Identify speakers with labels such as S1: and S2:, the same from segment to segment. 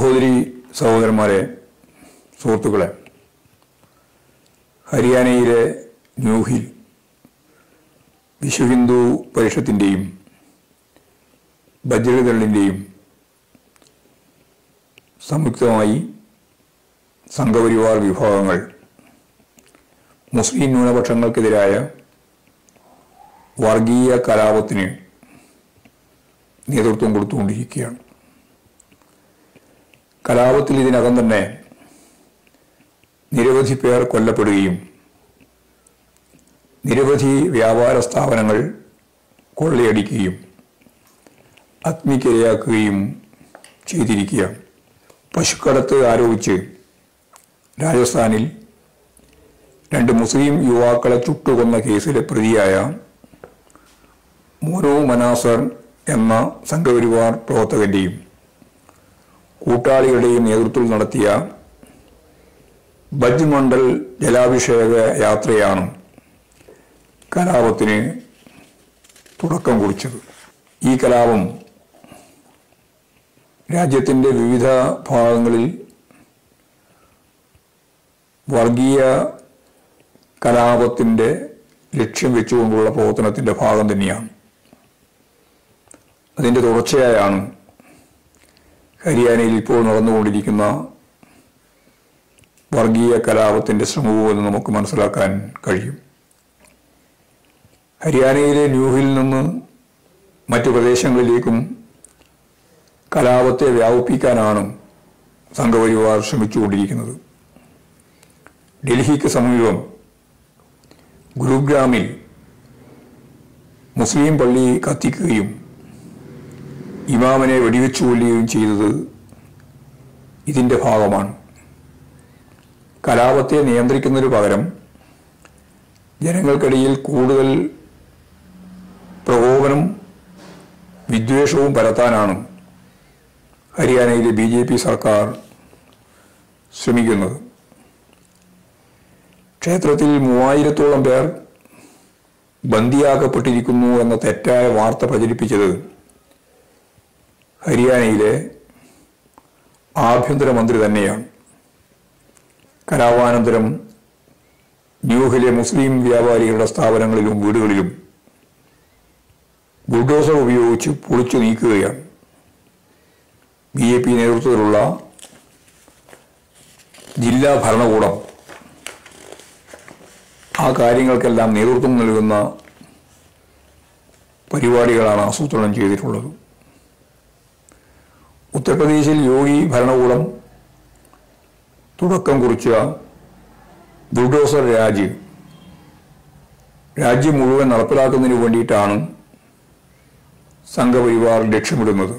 S1: സഹോദരി സഹോദരന്മാരെ സുഹൃത്തുക്കളെ ഹരിയാനയിലെ ന്യൂഹിൽ വിശ്വ ഹിന്ദു പരിഷത്തിൻ്റെയും ബജ്രദളിൻ്റെയും സംയുക്തമായി സംഘപരിവാർ വിഭാഗങ്ങൾ മുസ്ലിം ന്യൂനപക്ഷങ്ങൾക്കെതിരായ വർഗീയ കലാപത്തിന് നേതൃത്വം കൊടുത്തുകൊണ്ടിരിക്കുകയാണ് കലാപത്തിൽ ഇതിനകം തന്നെ നിരവധി പേർ കൊല്ലപ്പെടുകയും നിരവധി വ്യാപാര സ്ഥാപനങ്ങൾ കൊള്ളയടിക്കുകയും അഗ്നിക്കിരയാക്കുകയും ചെയ്തിരിക്കുകയാണ് പശുക്കടത്ത് ആരോപിച്ച് രാജസ്ഥാനിൽ രണ്ട് മുസ്ലിം യുവാക്കളെ ചുട്ടുകൊന്ന കേസിലെ പ്രതിയായ മോനോ മനാസർ എന്ന സംഘപരിവാർ പ്രവർത്തകന്റെയും കൂട്ടാളികളുടെയും നേതൃത്വത്തിൽ നടത്തിയ ബജ് മണ്ഡൽ ജലാഭിഷേക യാത്രയാണ് കലാപത്തിന് തുടക്കം കുറിച്ചത് ഈ കലാപം രാജ്യത്തിൻ്റെ വിവിധ ഭാഗങ്ങളിൽ വർഗീയ കലാപത്തിൻ്റെ ലക്ഷ്യം വെച്ചുകൊണ്ടുള്ള പ്രവർത്തനത്തിൻ്റെ ഭാഗം തന്നെയാണ് അതിൻ്റെ തുടർച്ചയായാണ് ഹരിയാനയിൽ ഇപ്പോൾ നടന്നുകൊണ്ടിരിക്കുന്ന വർഗീയ കലാപത്തിൻ്റെ ശ്രമവും എന്ന് നമുക്ക് മനസ്സിലാക്കാൻ കഴിയും ഹരിയാനയിലെ ന്യൂഹിൽ നിന്ന് മറ്റു പ്രദേശങ്ങളിലേക്കും കലാപത്തെ വ്യാപിപ്പിക്കാനാണ് സംഘപരിവാർ ശ്രമിച്ചുകൊണ്ടിരിക്കുന്നത് ഡൽഹിക്ക് സമീപം ഗുരുഗ്രാമിൽ മുസ്ലിം പള്ളി കത്തിക്കുകയും ഇമാമിനെ വെടിവെച്ചു കൊല്ലുകയും ചെയ്തത് ഇതിൻ്റെ ഭാഗമാണ് കലാപത്തെ നിയന്ത്രിക്കുന്നതിന് പകരം ജനങ്ങൾക്കിടയിൽ കൂടുതൽ പ്രകോപനം വിദ്വേഷവും പരത്താനാണ് ഹരിയാനയിലെ ബി ജെ പി സർക്കാർ ശ്രമിക്കുന്നത് ക്ഷേത്രത്തിൽ മൂവായിരത്തോളം പേർ ബന്ദിയാക്കപ്പെട്ടിരിക്കുന്നു എന്ന തെറ്റായ വാർത്ത പ്രചരിപ്പിച്ചത് ഹരിയാനയിലെ ആഭ്യന്തരമന്ത്രി തന്നെയാണ് കലാപാനന്തരം ന്യൂഹിലെ മുസ്ലിം വ്യാപാരികളുടെ സ്ഥാപനങ്ങളിലും വീടുകളിലും ബുൾഡോസർ ഉപയോഗിച്ച് പൊളിച്ചു നീക്കുകയാണ് ബി ജെ പി നേതൃത്വത്തിലുള്ള ജില്ലാ ഭരണകൂടം ആ കാര്യങ്ങൾക്കെല്ലാം നേതൃത്വം നൽകുന്ന പരിപാടികളാണ് ആസൂത്രണം ചെയ്തിട്ടുള്ളത് ഉത്തർപ്രദേശിൽ യോഗി ഭരണകൂടം തുടക്കം കുറിച്ച ബുൾഡോസർ രാജ് രാജ്യം മുഴുവൻ നടപ്പിലാക്കുന്നതിന് വേണ്ടിയിട്ടാണ് സംഘപരിവാർ ലക്ഷ്യമിടുന്നത്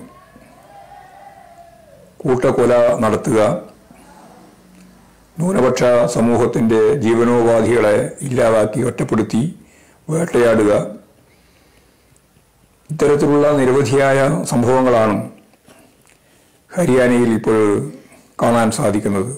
S1: കൂട്ടക്കൊല നടത്തുക ന്യൂനപക്ഷ സമൂഹത്തിൻ്റെ ജീവനോപാധികളെ ഇല്ലാതാക്കി ഒറ്റപ്പെടുത്തി വേട്ടയാടുക ഇത്തരത്തിലുള്ള നിരവധിയായ സംഭവങ്ങളാണ് ഹരിയാനയിൽ ഇപ്പോൾ കാണാൻ സാധിക്കുന്നത്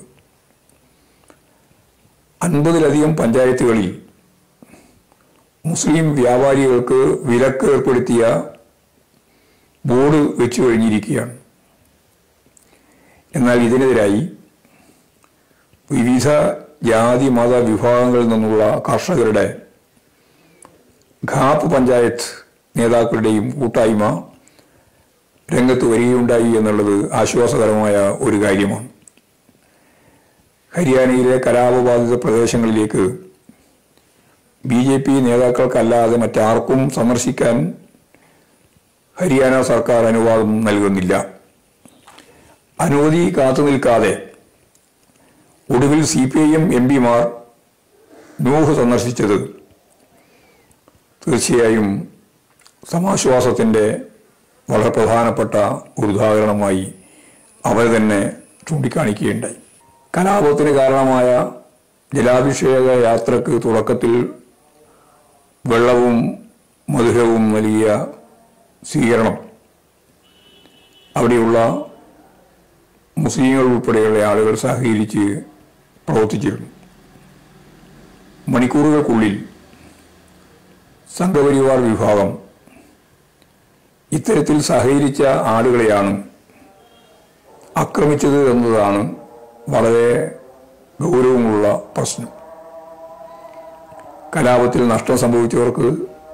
S1: അൻപതിലധികം പഞ്ചായത്തുകളിൽ മുസ്ലിം വ്യാപാരികൾക്ക് വിലക്ക് ഏർപ്പെടുത്തിയ ബോർഡ് വെച്ചു കഴിഞ്ഞിരിക്കുകയാണ് എന്നാൽ ഇതിനെതിരായി വിവിധ ജാതി മത വിഭാഗങ്ങളിൽ നിന്നുള്ള കർഷകരുടെ ഘാപ്പ് പഞ്ചായത്ത് നേതാക്കളുടെയും കൂട്ടായ്മ രംഗത്ത് വരികയുണ്ടായി എന്നുള്ളത് ആശ്വാസകരമായ ഒരു കാര്യമാണ് ഹരിയാനയിലെ കലാപബാധിത പ്രദേശങ്ങളിലേക്ക് ബി ജെ പി നേതാക്കൾക്കല്ലാതെ മറ്റാർക്കും സന്ദർശിക്കാൻ ഹരിയാന സർക്കാർ അനുവാദം നൽകുന്നില്ല അനുമതി കാത്തു നിൽക്കാതെ ഒടുവിൽ C P I M M പിമാർ നൂഹ് സന്ദർശിച്ചത് തീർച്ചയായും സമാശ്വാസത്തിൻ്റെ വളരെ പ്രധാനപ്പെട്ട ഒരു ഉദാഹരണമായി അവർ തന്നെ ചൂണ്ടിക്കാണിക്കുകയുണ്ടായി കലാപത്തിന് കാരണമായ ജലാഭിഷേക യാത്രക്ക് തുടക്കത്തിൽ വെള്ളവും മധുരവും നൽകിയ സ്വീകരണം അവിടെയുള്ള മുസ്ലിങ്ങൾ ഉൾപ്പെടെയുള്ള ആളുകൾ സഹകരിച്ച് പ്രവർത്തിച്ചിരുന്നു മണിക്കൂറുകൾക്കുള്ളിൽ സംഘപരിവാർ വിഭാഗം ഇത്തരത്തിൽ സഹകരിച്ച ആളുകളെയാണ് ആക്രമിച്ചത് എന്നതാണ് വളരെ ഗൗരവമുള്ള പ്രശ്നം കലാപത്തിൽ നഷ്ടം സംഭവിച്ചവർക്ക്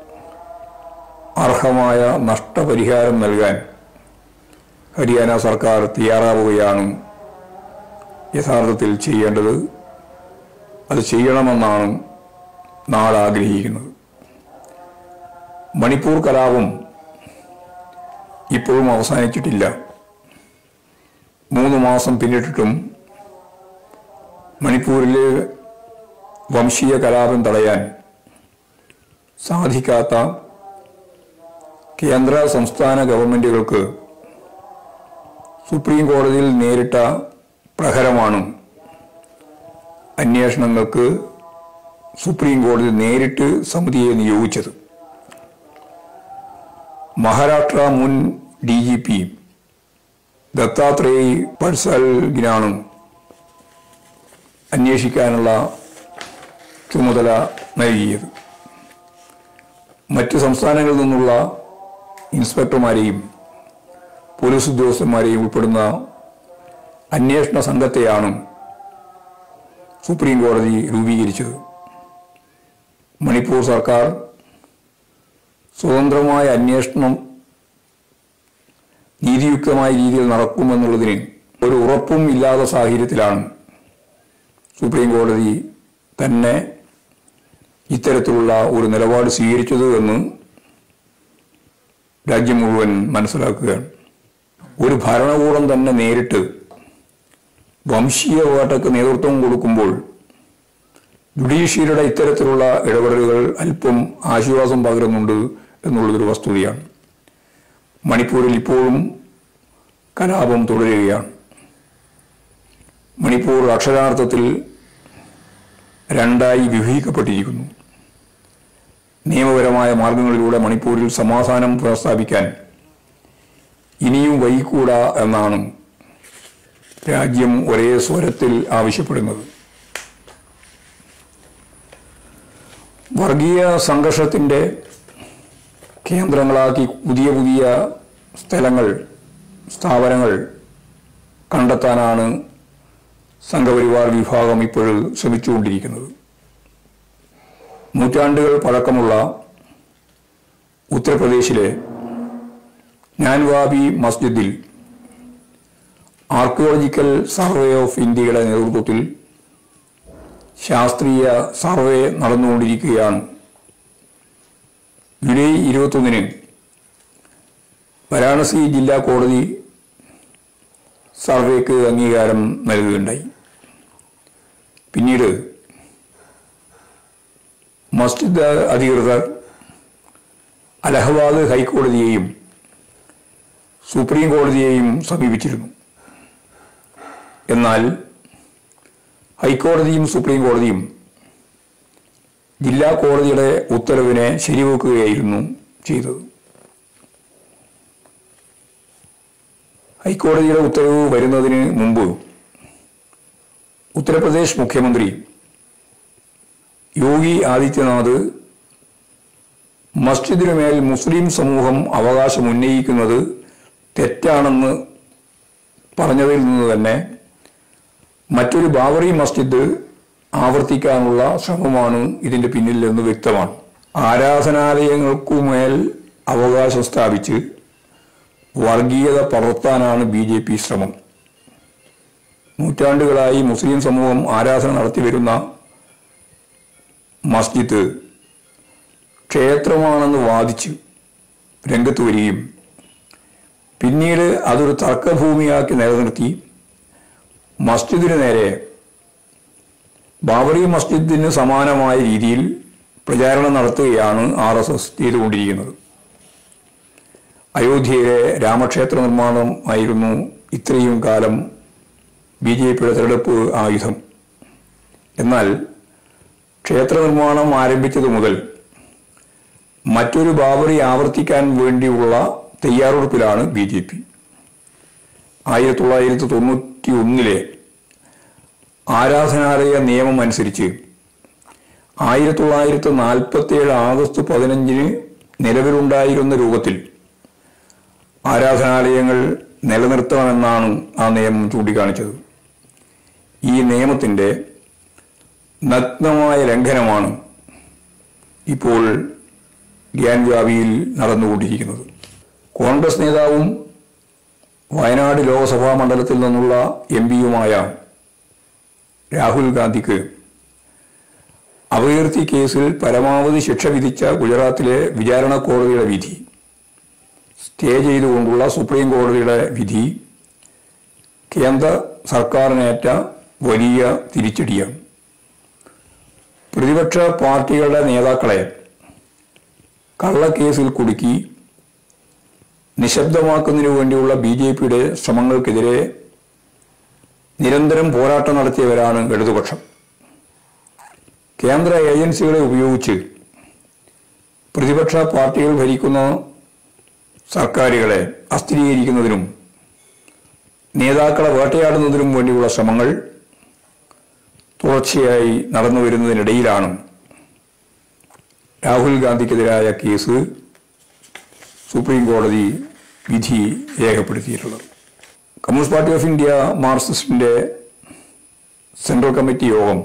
S1: അർഹമായ നഷ്ടപരിഹാരം നൽകാൻ ഹരിയാന സർക്കാർ തയ്യാറാവുകയാണ് യഥാർത്ഥത്തിൽ ചെയ്യേണ്ടത് അത് ചെയ്യണമെന്നാണ് നാട് ആഗ്രഹിക്കുന്നത് മണിപ്പൂർ കലാപം ഇപ്പോഴും അവസാനിച്ചിട്ടില്ല മൂന്ന് മാസം പിന്നിട്ടിട്ടും മണിപ്പൂരിലെ വംശീയ കലാപം തടയാൻ സാധിക്കാത്ത കേന്ദ്ര സംസ്ഥാന ഗവൺമെന്റുകൾക്ക് സുപ്രീം കോടതിയിൽ നേരിട്ട പ്രഹരമാണ് അന്വേഷണങ്ങൾക്ക് സുപ്രീം കോടതി നേരിട്ട് സമിതിയെ നിയോഗിച്ചത് മഹാരാഷ്ട്ര മുൻ ഡി ജി പി ദത്താത്രേയ് പട്സൽഗിനാണ് അന്വേഷിക്കാനുള്ള ചുമതല നൽകിയത് മറ്റ് സംസ്ഥാനങ്ങളിൽ നിന്നുള്ള ഇൻസ്പെക്ടർമാരെയും പോലീസ് ഉദ്യോഗസ്ഥന്മാരെയും ഉൾപ്പെടുന്ന അന്വേഷണ സംഘത്തെയാണ് സുപ്രീം കോടതി രൂപീകരിച്ചത് മണിപ്പൂർ സർക്കാർ സ്വതന്ത്രമായ അന്വേഷണം നീതിയുക്തമായ രീതിയിൽ നടക്കുമെന്നുള്ളതിന് ഒരു ഉറപ്പും ഇല്ലാത്ത സാഹചര്യത്തിലാണ് സുപ്രീം കോടതി തന്നെ ഇത്തരത്തിലുള്ള ഒരു നിലപാട് സ്വീകരിച്ചത് എന്ന് രാജ്യം മുഴുവൻ മനസ്സിലാക്കുകയാണ് ഒരു ഭരണകൂടം തന്നെ നേരിട്ട് വംശീയ വേട്ടയ്ക്ക് നേതൃത്വം കൊടുക്കുമ്പോൾ ജുഡീഷ്യറിയുടെ ഇത്തരത്തിലുള്ള ഇടപെടലുകൾ അല്പം ആശ്വാസം പകരുന്നുണ്ട് എന്നുള്ളതൊരു വസ്തുതയാണ് മണിപ്പൂരിൽ ഇപ്പോഴും കലാപം തുടരുകയാണ് മണിപ്പൂർ അക്ഷരാർത്ഥത്തിൽ രണ്ടായി വിഭജിക്കപ്പെട്ടിരിക്കുന്നു നിയമപരമായ മാർഗങ്ങളിലൂടെ മണിപ്പൂരിൽ സമാധാനം പുനഃസ്ഥാപിക്കാൻ ഇനിയും വൈകൂടാ എന്നാണ് രാജ്യം ഒരേ സ്വരത്തിൽ ആവശ്യപ്പെടുന്നത് വർഗീയ സംഘർഷത്തിന്റെ കേന്ദ്രങ്ങളാക്കി പുതിയ പുതിയ സ്ഥലങ്ങൾ സ്ഥാപനങ്ങൾ കണ്ടെത്താനാണ് സംഘപരിവാർ വിഭാഗം ഇപ്പോഴും ശ്രമിച്ചുകൊണ്ടിരിക്കുന്നത് നൂറ്റാണ്ടുകൾ പഴക്കമുള്ള ഉത്തർപ്രദേശിലെ ജ്ഞാൻവാബി മസ്ജിദിൽ ആർക്കിയോളജിക്കൽ സർവേ ഓഫ് ഇന്ത്യയുടെ നേതൃത്വത്തിൽ ശാസ്ത്രീയ സർവേ നടന്നുകൊണ്ടിരിക്കുകയാണ് ജൂലൈ ഇരുപത്തൊന്നിന് വാരാണസി ജില്ലാ കോടതി സർവേക്ക് അംഗീകാരം നൽകുകയുണ്ടായി പിന്നീട് മസ്ജിദ് അധികൃതർ അലഹബാദ് ഹൈക്കോടതിയെയും സുപ്രീം കോടതിയെയും സമീപിച്ചിരുന്നു എന്നാൽ ഹൈക്കോടതിയും സുപ്രീം കോടതിയും ജില്ലാ കോടതിയുടെ ഉത്തരവിനെ ശരിവെക്കുകയായിരുന്നു ചെയ്തത് ഹൈക്കോടതിയുടെ ഉത്തരവ് വരുന്നതിന് മുമ്പ് ഉത്തർപ്രദേശ് മുഖ്യമന്ത്രി യോഗി ആദിത്യനാഥ് മസ്ജിദിനുമേൽ മുസ്ലിം സമൂഹം അവകാശം ഉന്നയിക്കുന്നത് തെറ്റാണെന്ന് പറഞ്ഞതിൽ നിന്ന് തന്നെ മറ്റൊരു ബാബറി മസ്ജിദ് ആവർത്തിക്കാനുള്ള ശ്രമമാണ് ഇതിന്റെ പിന്നിൽ എന്ന് വ്യക്തമാണ് ആരാധനാലയങ്ങൾക്കുമേൽ അവകാശം സ്ഥാപിച്ച് വർഗീയത പടർത്താനാണ് ബി ജെ പി ശ്രമം നൂറ്റാണ്ടുകളായി മുസ്ലിം സമൂഹം ആരാധന നടത്തിവരുന്ന മസ്ജിദ് ക്ഷേത്രമാണെന്ന് വാദിച്ച് രംഗത്ത് വരികയും പിന്നീട് അതൊരു തർക്കഭൂമിയാക്കി നിലനിർത്തി മസ്ജിദിന് നേരെ ബാബറി മസ്ജിദിന് സമാനമായ രീതിയിൽ പ്രചാരണം നടത്തുകയാണ് ആർ എസ് എസ് ചെയ്തുകൊണ്ടിരിക്കുന്നത് അയോധ്യയിലെ രാമക്ഷേത്ര നിർമ്മാണം ആയിരുന്നു ഇത്രയും കാലം ബി ജെ പിയുടെ തെരഞ്ഞെടുപ്പ് ആയുധം എന്നാൽ ക്ഷേത്ര നിർമ്മാണം ആരംഭിച്ചതു മുതൽ മറ്റൊരു ബാബറി ആവർത്തിക്കാൻ വേണ്ടിയുള്ള തയ്യാറെടുപ്പിലാണ് ബി ജെ പി ആയിരത്തി തൊള്ളായിരത്തി തൊണ്ണൂറ്റി ഒന്നിലെ ആരാധനാലയ നിയമം അനുസരിച്ച് ആയിരത്തി തൊള്ളായിരത്തി നാൽപ്പത്തി ഏഴ് ആഗസ്റ്റ് പതിനഞ്ചിന് നിലവിലുണ്ടായിരുന്ന രൂപത്തിൽ ആരാധനാലയങ്ങൾ നിലനിർത്തണമെന്നാണ് ആ നിയമം ചൂണ്ടിക്കാണിച്ചത് ഈ നിയമത്തിൻ്റെ നഗ്നമായ ലംഘനമാണ് ഇപ്പോൾ ഗ്യാൻവാവിയിൽ നടന്നുകൊണ്ടിരിക്കുന്നത് കോൺഗ്രസ് നേതാവും വയനാട് ലോക്സഭാ മണ്ഡലത്തിൽ നിന്നുള്ള എം പിയുമായ രാഹുൽ ഗാന്ധിക്ക് അപകീർത്തി കേസിൽ പരമാവധി ശിക്ഷ വിധിച്ച ഗുജറാത്തിലെ വിചാരണ കോടതിയുടെ വിധി സ്റ്റേ ചെയ്തുകൊണ്ടുള്ള സുപ്രീം കോടതിയുടെ വിധി കേന്ദ്ര സർക്കാരിനേറ്റ വലിയ തിരിച്ചടിയാണ് പ്രതിപക്ഷ പാർട്ടികളുടെ നേതാക്കളെ കള്ളക്കേസിൽ കുടുക്കി നിശബ്ദമാക്കുന്നതിനു വേണ്ടിയുള്ള ബി ജെ പിയുടെ ശ്രമങ്ങൾക്കെതിരെ നിരന്തരം പോരാട്ടം നടത്തിയവരാണ് ഇടതുപക്ഷം കേന്ദ്ര ഏജൻസികളെ ഉപയോഗിച്ച് പ്രതിപക്ഷ പാർട്ടികൾ ഭരിക്കുന്ന സർക്കാരുകളെ അസ്ഥിരീകരിക്കുന്നതിനും നേതാക്കളെ വേട്ടയാടുന്നതിനും വേണ്ടിയുള്ള ശ്രമങ്ങൾ തുടർച്ചയായി നടന്നു വരുന്നതിനിടയിലാണ് രാഹുൽ ഗാന്ധിക്കെതിരായ കേസ് സുപ്രീം കോടതി വിധി രേഖപ്പെടുത്തിയിട്ടുള്ളത് കമ്മ്യൂണിസ്റ്റ് പാർട്ടി ഓഫ് ഇന്ത്യ മാർക്സിസ്റ്റിന്റെ സെൻട്രൽ കമ്മിറ്റി യോഗം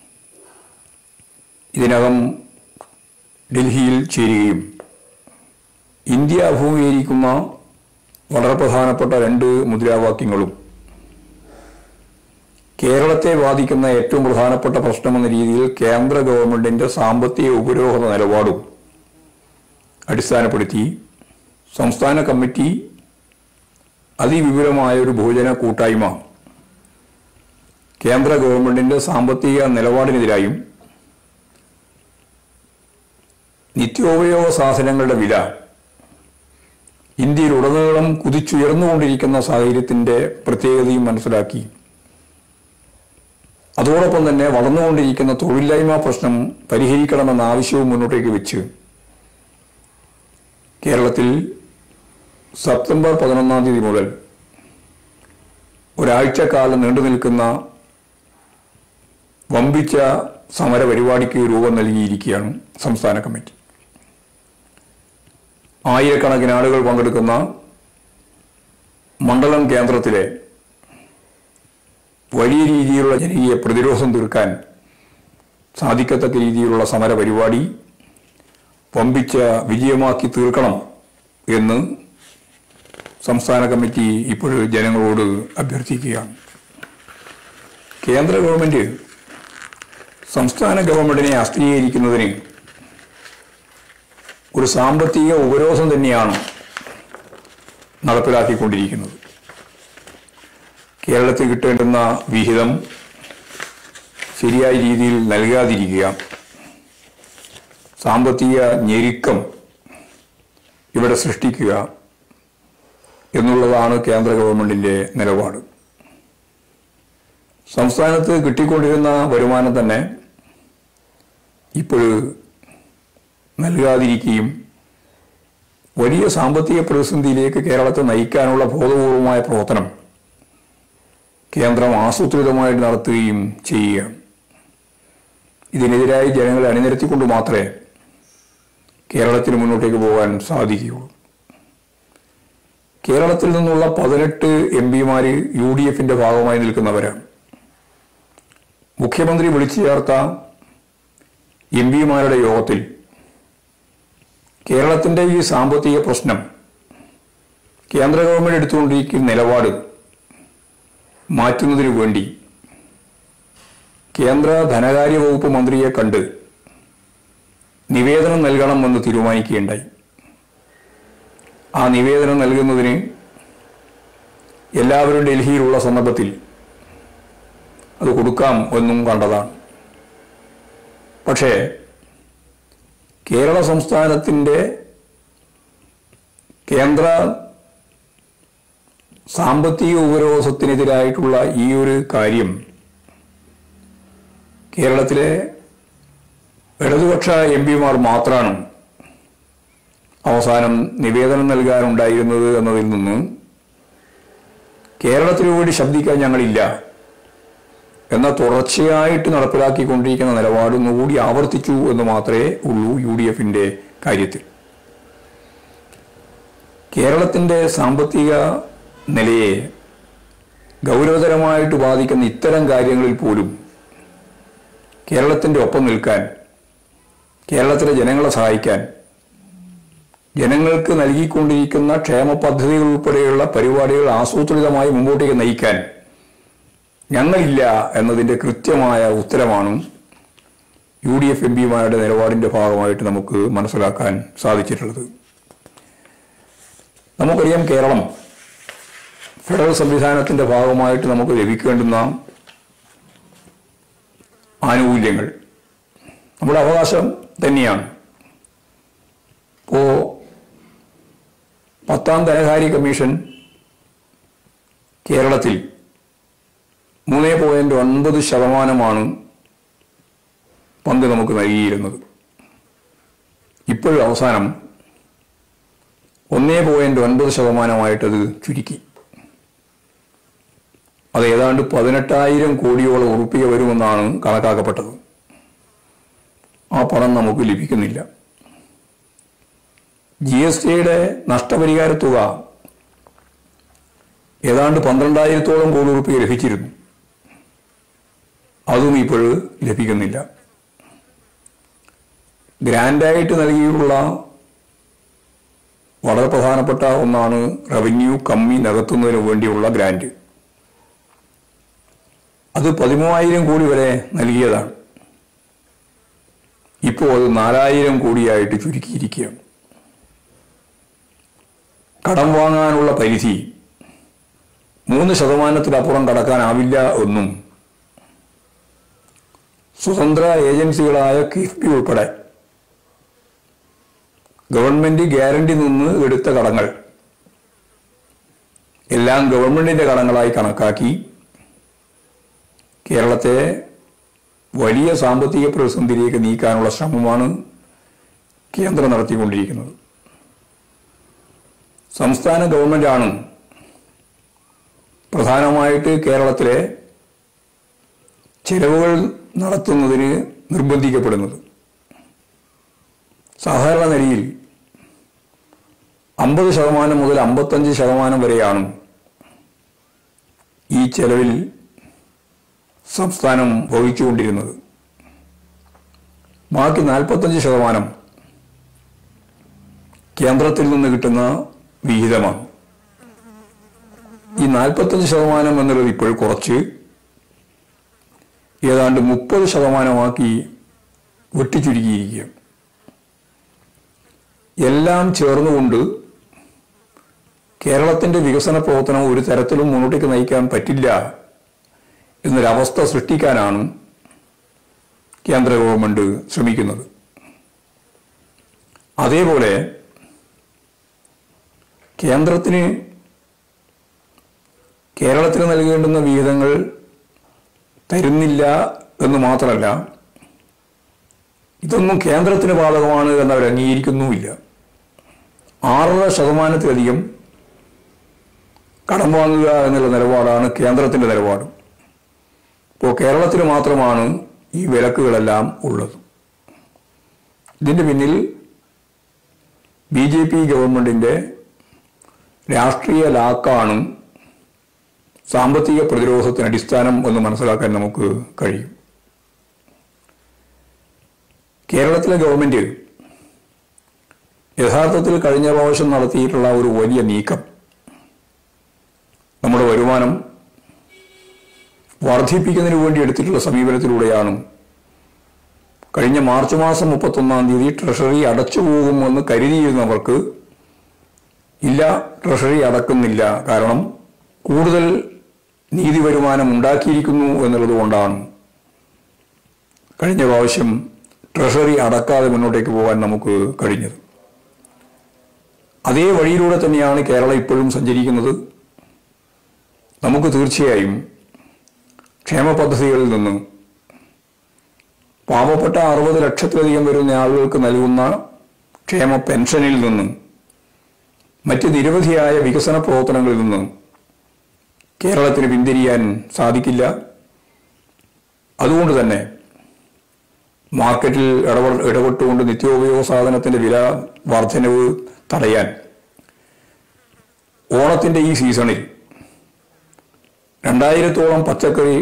S1: ഇതിനകം ഡൽഹിയിൽ ചേരുകയും ഇന്ത്യ അഭിമുഖീകരിക്കുന്ന വളരെ പ്രധാനപ്പെട്ട രണ്ട് മുദ്രാവാക്യങ്ങളും കേരളത്തെ ബാധിക്കുന്ന ഏറ്റവും പ്രധാനപ്പെട്ട പ്രശ്നമെന്ന രീതിയിൽ കേന്ദ്ര ഗവൺമെന്റിന്റെ സാമ്പത്തിക ഉപരോധ നിലപാടും അടിസ്ഥാനപ്പെടുത്തി സംസ്ഥാന കമ്മിറ്റി അതിവിപുലമായ ഒരു ഭോജന കൂട്ടായ്മ കേന്ദ്ര ഗവൺമെന്റിന്റെ സാമ്പത്തിക നിലപാടിനെതിരായും നിത്യോപയോഗ സാധനങ്ങളുടെ വില ഇന്ത്യയിലുടനീളം കുതിച്ചുയർന്നുകൊണ്ടിരിക്കുന്ന സാഹചര്യത്തിന്റെ പ്രത്യേകതയും മനസ്സിലാക്കി അതോടൊപ്പം തന്നെ വളർന്നുകൊണ്ടിരിക്കുന്ന തൊഴിലില്ലായ്മ പ്രശ്നം പരിഹരിക്കണമെന്ന ആവശ്യവും മുന്നോട്ടേക്ക് വെച്ച് കേരളത്തിൽ സെപ്റ്റംബർ പതിനൊന്നാം തീയതി മുതൽ ഒരാഴ്ചക്കാലം നീണ്ടു നിൽക്കുന്ന വമ്പിച്ച സമര പരിപാടിക്ക് രൂപം നൽകിയിരിക്കുകയാണ് സംസ്ഥാന കമ്മിറ്റി ആയിരക്കണക്കിന് ആളുകൾ പങ്കെടുക്കുന്ന മണ്ഡലം കേന്ദ്രത്തിലെ വലിയ രീതിയിലുള്ള ജനകീയ പ്രതിരോധം തീർക്കാൻ സാധിക്കത്തക്ക രീതിയിലുള്ള സമര പരിപാടി വമ്പിച്ച വിജയമാക്കി തീർക്കണം എന്ന് സംസ്ഥാന കമ്മിറ്റി ഇപ്പോൾ ജനങ്ങളോട് അഭ്യർത്ഥിക്കുകയാണ് കേന്ദ്ര ഗവൺമെന്റ് സംസ്ഥാന ഗവൺമെന്റിനെ അസ്ഥിരീകരിക്കുന്നതിന് ഒരു സാമ്പത്തിക ഉപരോധം തന്നെയാണ് നടപ്പിലാക്കിക്കൊണ്ടിരിക്കുന്നത് കേരളത്തിൽ കിട്ടേണ്ടുന്ന വിഹിതം ശരിയായ രീതിയിൽ നൽകാതിരിക്കുക സാമ്പത്തിക ഞെരുക്കം ഇവിടെ സൃഷ്ടിക്കുക എന്നുള്ളതാണ് കേന്ദ്ര ഗവൺമെന്റിന്റെ നിലപാട് സംസ്ഥാനത്ത് കിട്ടിക്കൊണ്ടിരുന്ന വരുമാനം തന്നെ ഇപ്പോൾ നൽകാതിരിക്കുകയും വലിയ സാമ്പത്തിക പ്രതിസന്ധിയിലേക്ക് കേരളത്തെ നയിക്കാനുള്ള ബോധപൂർവമായ പ്രവർത്തനം കേന്ദ്രം ആസൂത്രിതമായിട്ട് നടത്തുകയും ചെയ്യുകയാണ് ഇതിനെതിരായി ജനങ്ങളെ അണിനിരത്തിക്കൊണ്ട് മാത്രമേ കേരളത്തിന് മുന്നോട്ടേക്ക് പോകാൻ സാധിക്കുകയുള്ളൂ കേരളത്തിൽ നിന്നുള്ള പതിനെട്ട് എം പിമാർ യു ഡി എഫിന്റെ ഭാഗമായി നിൽക്കുന്നവരാണ് മുഖ്യമന്ത്രി വിളിച്ചു ചേർത്ത എം പിമാരുടെ യോഗത്തിൽ കേരളത്തിന്റെ ഈ സാമ്പത്തിക പ്രശ്നം കേന്ദ്ര ഗവൺമെന്റ് എടുത്തുകൊണ്ടിരിക്കുന്ന നിലപാട് മാറ്റുന്നതിനു വേണ്ടി കേന്ദ്ര ധനകാര്യ വകുപ്പ് മന്ത്രിയെ കണ്ട് നിവേദനം നൽകണമെന്ന് തീരുമാനിക്കുകയുണ്ടായി ആ നിവേദനം നൽകുന്നതിന് എല്ലാവരും ഡൽഹിയിലുള്ള സന്ദർഭത്തിൽ അത് കൊടുക്കാം എന്നും കണ്ടതാണ് പക്ഷേ കേരള സംസ്ഥാനത്തിൻ്റെ കേന്ദ്ര സാമ്പത്തിക ഉപരോധത്തിനെതിരായിട്ടുള്ള ഈ ഒരു കാര്യം കേരളത്തിലെ ഇടതുപക്ഷ എം പിമാർ മാത്രമാണ് അവസാനം നിവേദനം നൽകാനുണ്ടായിരുന്നത് എന്നതിൽ നിന്ന് കേരളത്തിനു വേണ്ടി ശബ്ദിക്കാൻ ഞങ്ങളില്ല എന്ന തുടർച്ചയായിട്ട് നടപ്പിലാക്കിക്കൊണ്ടിരിക്കുന്ന നിലപാട് ഒന്നുകൂടി ആവർത്തിച്ചു എന്ന് മാത്രമേ ഉള്ളൂ യു ഡി എഫിന്റെ കാര്യത്തിൽ കേരളത്തിന്റെ സാമ്പത്തിക നിലയെ ഗൗരവതരമായിട്ട് ബാധിക്കുന്ന ഇത്തരം കാര്യങ്ങളിൽ പോലും കേരളത്തിൻ്റെ ഒപ്പം നിൽക്കാൻ കേരളത്തിലെ ജനങ്ങളെ സഹായിക്കാൻ ജനങ്ങൾക്ക് നൽകിക്കൊണ്ടിരിക്കുന്ന ക്ഷേമ പദ്ധതികൾ ഉൾപ്പെടെയുള്ള പരിപാടികൾ ആസൂത്രിതമായി മുമ്പോട്ടേക്ക് നയിക്കാൻ ഞങ്ങളില്ല എന്നതിൻ്റെ കൃത്യമായ ഉത്തരമാണ് യു ഡി എഫ് എം പിമാരുടെ നിലപാടിൻ്റെ ഭാഗമായിട്ട് നമുക്ക് മനസ്സിലാക്കാൻ സാധിച്ചിട്ടുള്ളത് നമുക്കറിയാം കേരളം ഫെഡറൽ സംവിധാനത്തിൻ്റെ ഭാഗമായിട്ട് നമുക്ക് ലഭിക്കേണ്ടുന്ന ആനുകൂല്യങ്ങൾ നമ്മുടെ അവകാശം തന്നെയാണ് ഇപ്പോൾ പത്താം ധനകാര്യ കമ്മീഷൻ കേരളത്തിൽ മൂന്ന് പോയിന്റ് ഒൻപത് ശതമാനമാണ് പങ്ക് നമുക്ക് നൽകിയിരുന്നത് ഇപ്പോഴും അവസാനം ഒന്നേ പോയിന്റ് ഒൻപത് ശതമാനമായിട്ടത് ചുരുക്കി അത് ഏതാണ്ട് പതിനെട്ടായിരം കോടിയോളം ഉറുപ്പിക വരുമെന്നാണ് കണക്കാക്കപ്പെട്ടത് ആ പണം നമുക്ക് ലഭിക്കുന്നില്ല ജി എസ് ടിയുടെ നഷ്ടപരിഹാര തുക ഏതാണ്ട് പന്ത്രണ്ടായിരത്തോളം കോടി ഉറുപ്പിക ലഭിച്ചിരുന്നു അതും ഇപ്പോൾ ലഭിക്കുന്നില്ല ഗ്രാൻഡായിട്ട് നൽകിയുള്ള വളരെ പ്രധാനപ്പെട്ട ഒന്നാണ് റവന്യൂ കമ്മി നികത്തുന്നതിന് വേണ്ടിയുള്ള ഗ്രാൻഡ് അത് പതിമൂവായിരം കോടി വരെ നൽകിയതാണ് ഇപ്പോൾ അത് നാലായിരം കോടിയായിട്ട് ചുരുക്കിയിരിക്കുകയാണ് കടം വാങ്ങാനുള്ള പരിധി മൂന്ന് ശതമാനത്തിലപ്പുറം കടക്കാനാവില്ല എന്നും സ്വതന്ത്ര ഏജൻസികളായ കിഫ്ബി ഉൾപ്പെടെ ഗവൺമെന്റ് ഗ്യാരണ്ടി നിന്ന് എടുത്ത കടങ്ങൾ എല്ലാം ഗവൺമെന്റിന്റെ കടങ്ങളായി കണക്കാക്കി കേരളത്തെ വലിയ സാമ്പത്തിക പ്രതിസന്ധിയിലേക്ക് നീക്കാനുള്ള ശ്രമമാണ് കേന്ദ്രം നടത്തിക്കൊണ്ടിരിക്കുന്നത് സംസ്ഥാന ഗവൺമെന്റാണ് പ്രധാനമായിട്ട് കേരളത്തിലെ ചിലവുകൾ നടത്തുന്നതിന് നിർബന്ധിക്കപ്പെടുന്നത് സാധാരണ നിലയിൽ അമ്പത് ശതമാനം മുതൽ അമ്പത്തഞ്ച് ശതമാനം വരെയാണ് ഈ ചെലവിൽ സംസ്ഥാനം വഹിച്ചുകൊണ്ടിരുന്നത് ബാക്കി നാൽപ്പത്തഞ്ച് ശതമാനം കേന്ദ്രത്തിൽ നിന്ന് കിട്ടുന്ന വിഹിതമാണ് ഈ നാൽപ്പത്തഞ്ച് ശതമാനം എന്നുള്ളത് ഇപ്പോൾ കുറച്ച് ഏതാണ്ട് മുപ്പത് ശതമാനമാക്കി വെട്ടിച്ചുരുക്കിയിരിക്കുക എല്ലാം ചേർന്നുകൊണ്ട് കേരളത്തിന്റെ വികസന പ്രവർത്തനം ഒരു തരത്തിലും മുന്നോട്ടേക്ക് നയിക്കാൻ പറ്റില്ല എന്നൊരവസ്ഥ സൃഷ്ടിക്കാനാണ് കേന്ദ്ര ഗവൺമെന്റ് ശ്രമിക്കുന്നത് അതേപോലെ കേന്ദ്രത്തിന് കേരളത്തിന് നൽകേണ്ടുന്ന വിഹിതങ്ങൾ തരുന്നില്ല എന്ന് മാത്രമല്ല ഇതൊന്നും കേന്ദ്രത്തിന് ബാധകമാണ് എന്നവർ അംഗീകരിക്കുന്നുമില്ല ആറര ശതമാനത്തിലധികം കടം വാങ്ങുക എന്നുള്ള നിലപാടാണ് കേന്ദ്രത്തിന്റെ നിലപാട് ഇപ്പോൾ കേരളത്തിന് മാത്രമാണ് ഈ വിലക്കുകളെല്ലാം ഉള്ളത് ഇതിന്റെ പിന്നിൽ ബി ജെ പി ഗവൺമെന്റിന്റെ രാഷ്ട്രീയ ലാക്കാണ് സാമ്പത്തിക പ്രതിരോധത്തിന് അടിസ്ഥാനം എന്ന് മനസ്സിലാക്കാൻ നമുക്ക് കഴിയും കേരളത്തിലെ ഗവൺമെന്റ് യഥാർത്ഥത്തിൽ കഴിഞ്ഞ പ്രാവശ്യം നടത്തിയിട്ടുള്ള ഒരു വലിയ നീക്കം നമ്മുടെ വരുമാനം വർദ്ധിപ്പിക്കുന്നതിന് വേണ്ടി എടുത്തിട്ടുള്ള സമീപനത്തിലൂടെയാണ് കഴിഞ്ഞ മാർച്ച് മാസം മുപ്പത്തൊന്നാം തീയതി ട്രഷറി അടച്ചു പോകുമെന്ന് കരുതിയിരുന്നവർക്ക് ഇല്ല ട്രഷറി അടക്കുന്നില്ല കാരണം കൂടുതൽ നീതി വരുമാനം ഉണ്ടാക്കിയിരിക്കുന്നു എന്നുള്ളത് കൊണ്ടാണ് കഴിഞ്ഞ പ്രാവശ്യം ട്രഷറി അടക്കാതെ മുന്നോട്ടേക്ക് പോകാൻ നമുക്ക് കഴിഞ്ഞത് അതേ വഴിയിലൂടെ തന്നെയാണ് കേരളം ഇപ്പോഴും സഞ്ചരിക്കുന്നത് നമുക്ക് തീർച്ചയായും ക്ഷേമ പദ്ധതികളിൽ നിന്ന് പാവപ്പെട്ട അറുപത് ലക്ഷത്തിലധികം വരുന്ന ആളുകൾക്ക് നൽകുന്ന ക്ഷേമ പെൻഷനിൽ നിന്ന് മറ്റ് നിരവധിയായ വികസന പ്രവർത്തനങ്ങളിൽ നിന്ന് കേരളത്തിന് പിന്തിരിയാൻ സാധിക്കില്ല അതുകൊണ്ട് തന്നെ മാർക്കറ്റിൽ ഇടപെ ഇടപെട്ടുകൊണ്ട് നിത്യോപയോഗ സാധനത്തിന്റെ വില വർധനവ് തടയാൻ ഓണത്തിന്റെ ഈ സീസണിൽ രണ്ടായിരത്തോളം പച്ചക്കറി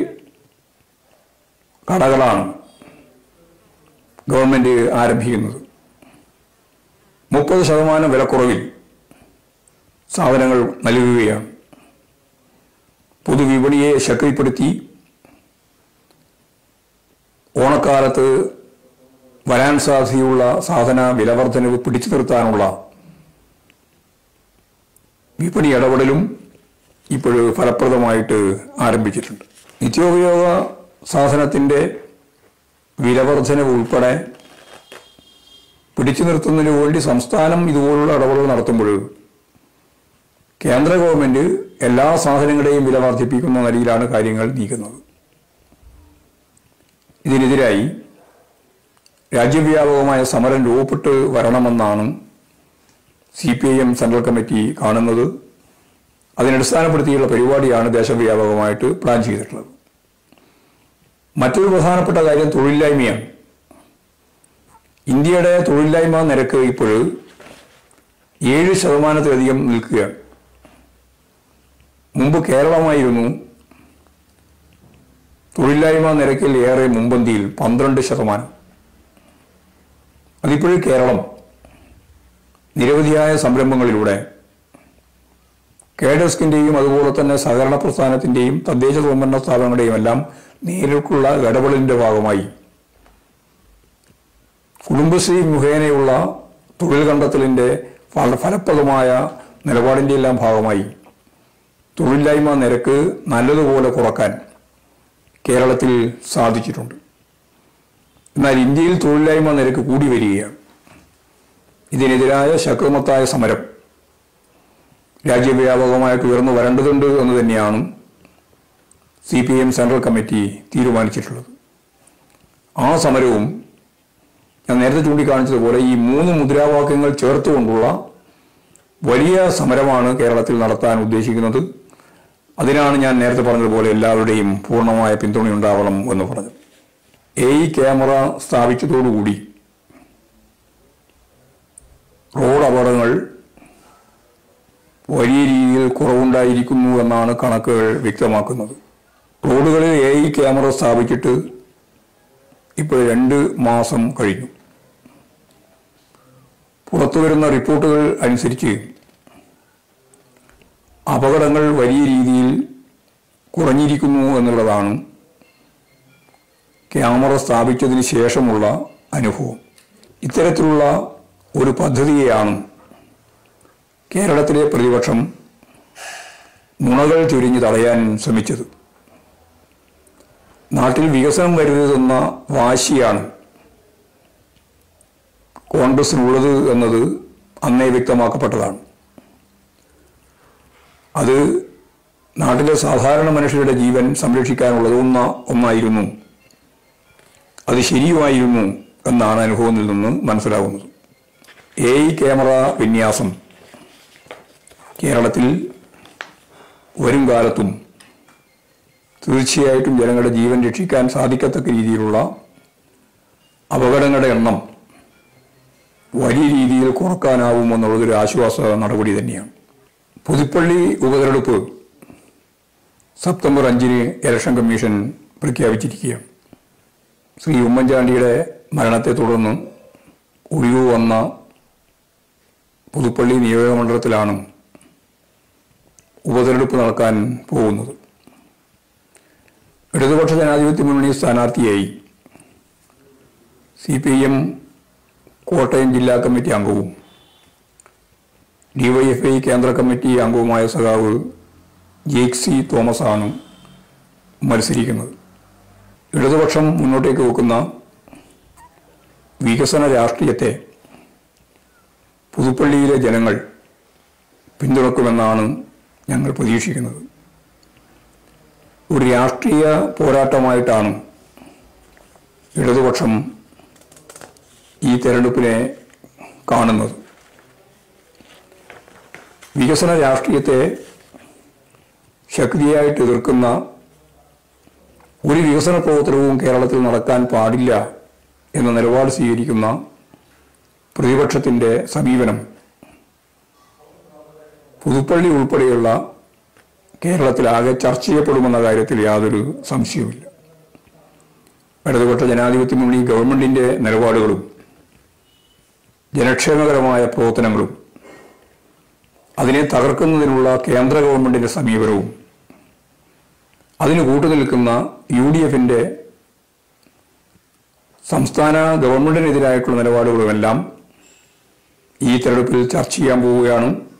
S1: കടകളാണ് ഗവൺമെന്റ് ആരംഭിക്കുന്നത് മുപ്പത് ശതമാനം വിലക്കുറവിൽ സാധനങ്ങൾ നൽകുകയാണ് പൊതുവിപണിയെ ശക്തിപ്പെടുത്തി ഓണക്കാലത്ത് വരാൻ സാധ്യതയുള്ള സാധന വിലവർദ്ധനവ് പിടിച്ചു നിർത്താനുള്ള വിപണി ഇടപെടലും ഇപ്പോൾ ഫലപ്രദമായിട്ട് ആരംഭിച്ചിട്ടുണ്ട് നിത്യോപയോഗ സാധനത്തിൻ്റെ വിലവർദ്ധനവ് ഉൾപ്പെടെ പിടിച്ചു നിർത്തുന്നതിന് വേണ്ടി സംസ്ഥാനം ഇതുപോലുള്ള ഇടപെടൽ നടത്തുമ്പോൾ കേന്ദ്ര ഗവൺമെന്റ് എല്ലാ സാധനങ്ങളുടെയും വില വർദ്ധിപ്പിക്കുന്ന നിലയിലാണ് കാര്യങ്ങൾ നീക്കുന്നത് ഇതിനെതിരായി രാജ്യവ്യാപകമായ സമരം രൂപപ്പെട്ട് വരണമെന്നാണ് C P I M central committee കാണുന്നത് അതിനടിസ്ഥാനപ്പെടുത്തിയുള്ള പരിപാടിയാണ് ദേശവ്യാപകമായിട്ട് പ്ലാൻ ചെയ്തിട്ടുള്ളത് മറ്റൊരു പ്രധാനപ്പെട്ട കാര്യം തൊഴിലില്ലായ്മയാണ് ഇന്ത്യയുടെ തൊഴിലില്ലായ്മ നിരക്ക് ഇപ്പോൾ ഏഴ് ശതമാനത്തിലധികം നിൽക്കുകയാണ് മുമ്പ് കേരളമായിരുന്നു തൊഴിലില്ലായ്മ നിരക്കിൽ ഏറെ മുമ്പന്തിയിൽ പന്ത്രണ്ട് ശതമാനം അതിപ്പോഴും കേരളം നിരവധിയായ സംരംഭങ്ങളിലൂടെ കേഡസ്കിന്റെയും അതുപോലെ തന്നെ സഹകരണ പ്രസ്ഥാനത്തിന്റെയും തദ്ദേശ സ്വയംഭരണ സ്ഥാപനങ്ങളുടെയും എല്ലാം നേരിട്ടുള്ള ഇടപെടലിന്റെ ഭാഗമായി കുടുംബശ്രീ മുഖേനയുള്ള തൊഴിൽ കണ്ടെത്തലിന്റെ ഫല- ഫലപ്രദമായ നിലപാടിന്റെ എല്ലാം ഭാഗമായി തൊഴിലില്ലായ്മ നിരക്ക് നല്ലതുപോലെ കുറക്കാൻ കേരളത്തിൽ സാധിച്ചിട്ടുണ്ട് എന്നാൽ ഇന്ത്യയിൽ തൊഴിലില്ലായ്മ നിരക്ക് കൂടി വരികയാണ് ഇതിനെതിരായ ശക്തമത്തായ സമരം രാജ്യവ്യാപകമായിട്ട് ഉയർന്നു വരേണ്ടതുണ്ട് എന്ന് തന്നെയാണ് C P M central committee തീരുമാനിച്ചിട്ടുള്ളത് ആ സമരവും ഞാൻ നേരത്തെ ചൂണ്ടിക്കാണിച്ചതുപോലെ ഈ മൂന്ന് മുദ്രാവാക്യങ്ങൾ ചേർത്തുകൊണ്ടുള്ള വലിയ സമരമാണ് കേരളത്തിൽ നടത്താൻ ഉദ്ദേശിക്കുന്നത് അതിനാണ് ഞാൻ നേരത്തെ പറഞ്ഞതുപോലെ എല്ലാവരുടെയും പൂർണ്ണമായ പിന്തുണയുണ്ടാവണം എന്ന് പറഞ്ഞു എ ഇ ക്യാമറ സ്ഥാപിച്ചതോടുകൂടി റോഡ് അപകടങ്ങൾ വലിയ രീതിയിൽ കുറവുണ്ടായിരിക്കുന്നു എന്നാണ് കണക്കുകൾ വ്യക്തമാക്കുന്നത് റോഡുകളിൽ എ ഇ ക്യാമറ സ്ഥാപിച്ചിട്ട് ഇപ്പോൾ രണ്ട് മാസം കഴിഞ്ഞു പുറത്തു വരുന്ന റിപ്പോർട്ടുകൾ അനുസരിച്ച് അപകടങ്ങൾ വലിയ രീതിയിൽ കുറഞ്ഞിരിക്കുന്നു എന്നുള്ളതാണ് ക്യാമറ സ്ഥാപിച്ചതിന് ശേഷമുള്ള അനുഭവം ഇത്തരത്തിലുള്ള ഒരു പദ്ധതിയെയാണ് കേരളത്തിലെ പ്രതിപക്ഷം നുണകൾ ചുരിഞ്ഞു തടയാൻ ശ്രമിച്ചത് നാട്ടിൽ വികസനം വരുന്നതെന്ന വാശിയാണ് കോൺഗ്രസിനുള്ളത് എന്നത് അന്നേ വ്യക്തമാക്കപ്പെട്ടതാണ് അത് നാട്ടിലെ സാധാരണ മനുഷ്യരുടെ ജീവൻ സംരക്ഷിക്കാനുള്ളത് ഒന്ന ഒന്നായിരുന്നു അത് ശരിയുമായിരുന്നു എന്നാണ് അനുഭവത്തിൽ നിന്ന് മനസ്സിലാകുന്നത് എ ഐ ക്യാമറ വിന്യാസം കേരളത്തിൽ വരും കാലത്തും തീർച്ചയായിട്ടും ജനങ്ങളുടെ ജീവൻ രക്ഷിക്കാൻ സാധിക്കത്തക്ക രീതിയിലുള്ള അപകടങ്ങളുടെ എണ്ണം വലിയ രീതിയിൽ കുറക്കാനാവുമെന്നുള്ളതൊരു ആശ്വാസ നടപടി തന്നെയാണ് പുതുപ്പള്ളി ഉപതെരഞ്ഞെടുപ്പ് സെപ്റ്റംബർ അഞ്ചിന് ഇലക്ഷൻ കമ്മീഷൻ പ്രഖ്യാപിച്ചിരിക്കുകയാണ് ശ്രീ ഉമ്മൻചാണ്ടിയുടെ മരണത്തെ തുടർന്ന് ഒഴിവ് വന്ന പുതുപ്പള്ളി നിയോജകമണ്ഡലത്തിലാണ് ഉപതെരഞ്ഞെടുപ്പ് നടക്കാൻ പോകുന്നത് ഇടതുപക്ഷ ജനാധിപത്യ മുന്നണി സ്ഥാനാർത്ഥിയായി സി പി എം കോട്ടയം ജില്ലാ കമ്മിറ്റി അംഗവും ഡിവൈഎഫ്ഐ കേന്ദ്ര കമ്മിറ്റി അംഗവുമായ സഖാവ് ജേക്സി തോമസ് ആണ് മത്സരിക്കുന്നത് ഇടതുപക്ഷം മുന്നോട്ടേക്ക് വെക്കുന്ന വികസന രാഷ്ട്രീയത്തെ പുതുപ്പള്ളിയിലെ ജനങ്ങൾ പിന്തുണക്കുമെന്നാണ് ഞങ്ങൾ പ്രതീക്ഷിക്കുന്നത് ഒരു രാഷ്ട്രീയ പോരാട്ടമായിട്ടാണ് ഇടതുപക്ഷം ഈ തെരഞ്ഞെടുപ്പിനെ കാണുന്നത് വികസന രാഷ്ട്രീയത്തെ ശക്തിയായിട്ട് എതിർക്കുന്ന ഒരു വികസന പ്രവർത്തനവും കേരളത്തിൽ നടക്കാൻ പാടില്ല എന്ന നിലപാട് സ്വീകരിക്കുന്ന പ്രതിപക്ഷത്തിന്റെ സമീപനം പുതുപ്പള്ളി ഉൾപ്പെടെയുള്ള കേരളത്തിലാകെ ചർച്ച ചെയ്യപ്പെടുമെന്ന കാര്യത്തിൽ യാതൊരു സംശയവുമില്ല ഇടതുപക്ഷ ജനാധിപത്യ മുന്നണി ഗവൺമെന്റിന്റെ നിലപാടുകളും ജനക്ഷേമകരമായ പ്രവർത്തനങ്ങളും അതിനെ തകർക്കുന്നതിനുള്ള കേന്ദ്ര ഗവൺമെന്റിന്റെ സമീപനവും അതിന് കൂട്ടുനിൽക്കുന്ന യു ഡി എഫിന്റെ സംസ്ഥാന ഗവൺമെന്റിനെതിരായിട്ടുള്ള നിലപാടുകളുമെല്ലാം ഈ തെരഞ്ഞെടുപ്പിൽ ചർച്ച ചെയ്യാൻ പോവുകയാണ്